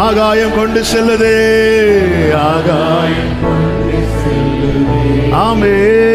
ஆகாயம் கொண்டு செல்லுதே ஆகாயம் ஆமே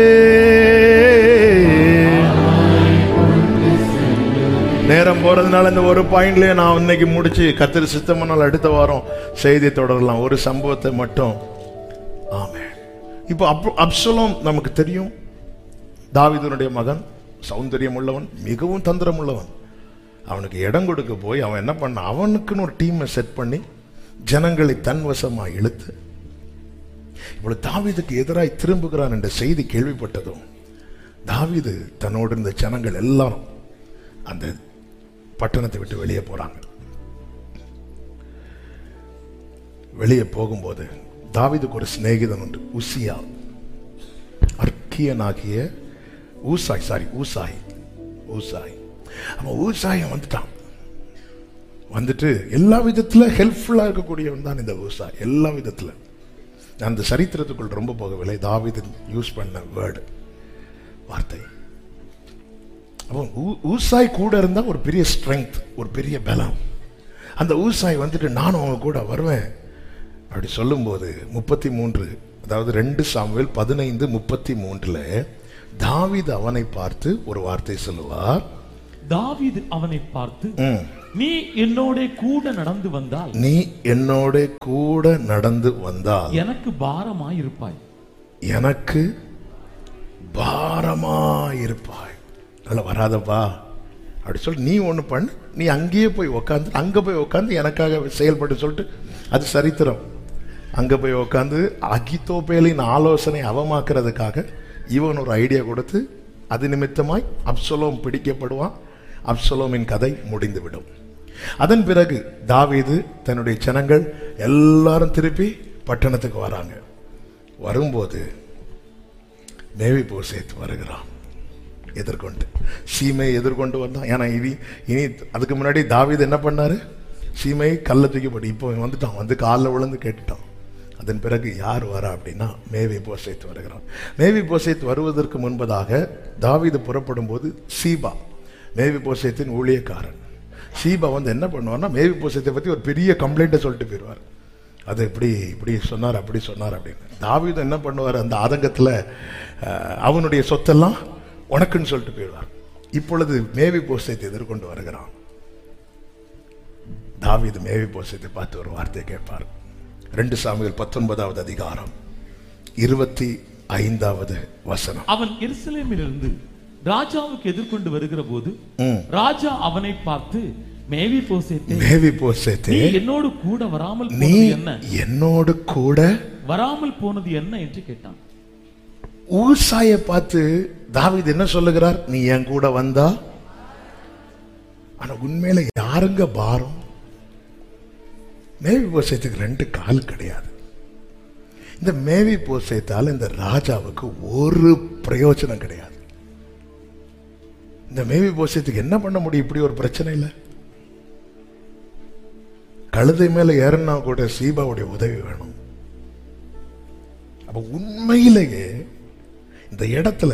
நேரம் போறதுனால இந்த ஒரு பாயிண்ட்லயே நான் இன்னைக்கு முடிச்சு கத்திரி சித்தமனால் அடுத்த வாரம் செய்தி தொடரலாம் ஒரு சம்பவத்தை மட்டும் ஆமே இப்போ அப் அப்சலோம் நமக்கு தெரியும் தாவீதுனுடைய மகன் சௌந்தரியம் உள்ளவன் மிகவும் தந்திரம் உள்ளவன் அவனுக்கு இடம் கொடுக்க போய் அவன் என்ன பண்ண அவனுக்குன்னு ஒரு டீமை செட் பண்ணி ஜனங்களை தன் வசமா இழுத்து இவ்வளவு தாவீதுக்கு எதிராய் திரும்புகிறான் என்ற செய்தி கேள்விப்பட்டதும் தாவீது தன்னோடு இருந்த ஜனங்கள் எல்லாரும் அந்த பட்டணத்தை விட்டு வெளியே போறாங்க வெளியே போகும்போது தாவீதுக்கு ஒரு சிநேகிதன் உண்டு உசியா அர்க்கியனாகிய ஊசாய் சாரி ஊசாய் ஊசாய் அவன் ஊசாயம் வந்துட்டான் வந்துட்டு எல்லா விதத்துல ஹெல்ப்ஃபுல்லா இருக்கக்கூடியவன் தான் இந்த ஊசாய் எல்லா விதத்துல நான் அந்த சரித்திரத்துக்குள் ரொம்ப போகவில்லை தாவீதன் யூஸ் பண்ண வேர்டு வார்த்தை அவன் ஊ- ஊசாய் கூட இருந்தா ஒரு பெரிய ஸ்ட்ரெங்க் ஒரு பெரிய பலம் அந்த ஊசாய் வந்துட்டு நானும் அவங்க கூட வருவேன் அப்படி சொல்லும்போது முப்பத்தி மூன்று அதாவது ரெண்டு சாமுவேல் பதினைந்து முப்பத்தி மூன்றுல தாவீது அவனை பார்த்து ஒரு வார்த்தை சொல்லுவார் தாவீது அவனை பார்த்து "ம், நீ என்னோட கூட நடந்து வந்தால் நீ என்னோட கூட நடந்து வந்தால் எனக்கு பாரமாயிருப்பாய் எனக்கு பாரமாயிருப்பாய் நல்ல வராதப்பா அப்படி சொல்லி நீ ஒன்று பண்ணு நீ அங்கேயே போய் உக்காந்து அங்கே போய் உக்காந்து எனக்காக செயல்பட்டு சொல்லிட்டு அது சரித்திரம் அங்கே போய் உக்காந்து அகித்தோபேலின் ஆலோசனை அவமாக்குறதுக்காக இவன் ஒரு ஐடியா கொடுத்து அது நிமித்தமாய் அப்சலோம் பிடிக்கப்படுவான் அப்சலோமின் கதை முடிந்துவிடும் அதன் பிறகு தாவீது தன்னுடைய ஜனங்கள் எல்லாரும் திருப்பி பட்டணத்துக்கு வராங்க வரும்போது மேவி போசேத் வருகிறான் எதிர்கொண்டு சீமையை எதிர்கொண்டு வந்தான் ஏன்னா இனி இனி அதுக்கு முன்னாடி தாவீது என்ன பண்ணாரு சீமை கல்லை தூக்கி போட்டு இப்போ இவன் வந்துட்டான் வந்து காலில் விழுந்து கேட்டுட்டான் அதன் பிறகு யார் வரா அப்படின்னா மேவி போசேத் வருகிறான் மேவி போசேத் வருவதற்கு முன்பதாக தாவீது புறப்படும் போது சீபா மேவி போசேத்தின் ஊழியக்காரன் சீபா வந்து என்ன பண்ணுவார்னா மேவி போசேத்தை பற்றி ஒரு பெரிய கம்ப்ளைண்ட்டை சொல்லிட்டு போயிடுவார் அது இப்படி இப்படி சொன்னார் அப்படி சொன்னார் அப்படின்னு தாவீது என்ன பண்ணுவார் அந்த ஆதங்கத்தில் அஹ், அவனுடைய சொத்தெல்லாம் உனக்குன்னு சொல்லிட்டு போயிடுவார் இப்பொழுது மேவி போசத்தை எதிர்கொண்டு வருகிறான் தாவீது மேவி போசத்தை பார்த்து ஒரு வார்த்தையை கேட்பார் ரெண்டு சாமிகள் பத்தொன்பதாவது அதிகாரம் இருபத்தி ஐந்தாவது வசனம் அவன் எருசலேமிலிருந்து ராஜாவுக்கு எதிர்கொண்டு வருகிற போது ம். ராஜா அவனை பார்த்து மேவி போசேத்தே மேவி நீ போசத்தை என்னோடு கூட வராமல் நீ போனது என்ன என்னோடு கூட வராமல் போனது என்ன என்று கேட்டான் ஊசாய பார்த்து தாவீது என்ன சொல்லுகிறார் நீ என் கூட வந்தா ஆனா உண்மையில யாருங்க பாரம் மேவி போசத்துக்கு ரெண்டு கால் கிடையாது இந்த மேவி போசத்தால் இந்த ராஜாவுக்கு ஒரு பிரயோஜனம் கிடையாது இந்த மேவி போசத்துக்கு என்ன பண்ண முடியும் இப்படி ஒரு பிரச்சனை இல்லை கழுதை மேல ஏறினா கூட சீபாவுடைய உதவி வேணும் அப்ப உண்மையிலேயே இந்த இடத்துல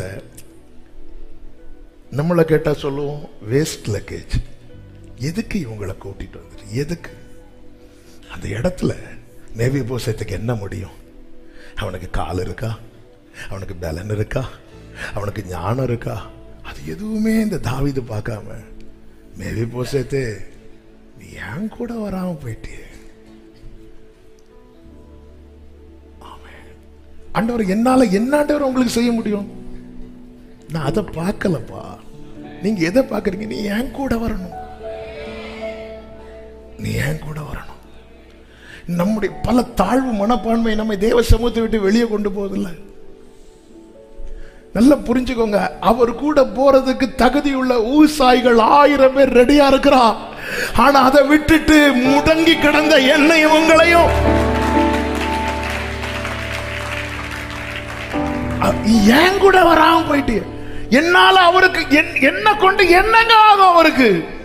நம்மளை கேட்டா சொல்லுவோம் வேஸ்ட் லக்கேஜ் எதுக்கு இவங்களை கூட்டிட்டு வந்துட்டு எதுக்கு அந்த இடத்துல மேவி போசத்துக்கு என்ன முடியும் அவனுக்கு கால் இருக்கா அவனுக்கு பலன் இருக்கா அவனுக்கு ஞானம் இருக்கா அது எதுவுமே இந்த தாவீது பார்க்காம மேவி போசத்தே நீ ஏன் கூட வராம போயிட்டியே ஆண்டவர் என்னால என்ன ஆண்டவர் உங்களுக்கு செய்ய முடியும் நான் அதை பார்க்கலப்பா நீங்க எதை பார்க்கறீங்க நீ ஏன் கூட வரணும் நீ ஏன் கூட வரணும் நம்முடைய பல தாழ்வு மனப்பான்மை நம்மை தேவ சமூகத்தை விட்டு வெளியே கொண்டு போவதில்ல நல்லா புரிஞ்சுக்கோங்க அவர் கூட போறதுக்கு தகுதியுள்ள ஊசாய்கள் ஆயிரம் பேர் ரெடியா இருக்கிறா ஆனா அதை விட்டுட்டு முடங்கி கிடந்த என்னையும் உங்களையும் அ- ஏன் கூட வராம போயிட்டு என்னால அவருக்கு என்- என்ன கொண்டு என்னங்க ஆகும் அவருக்கு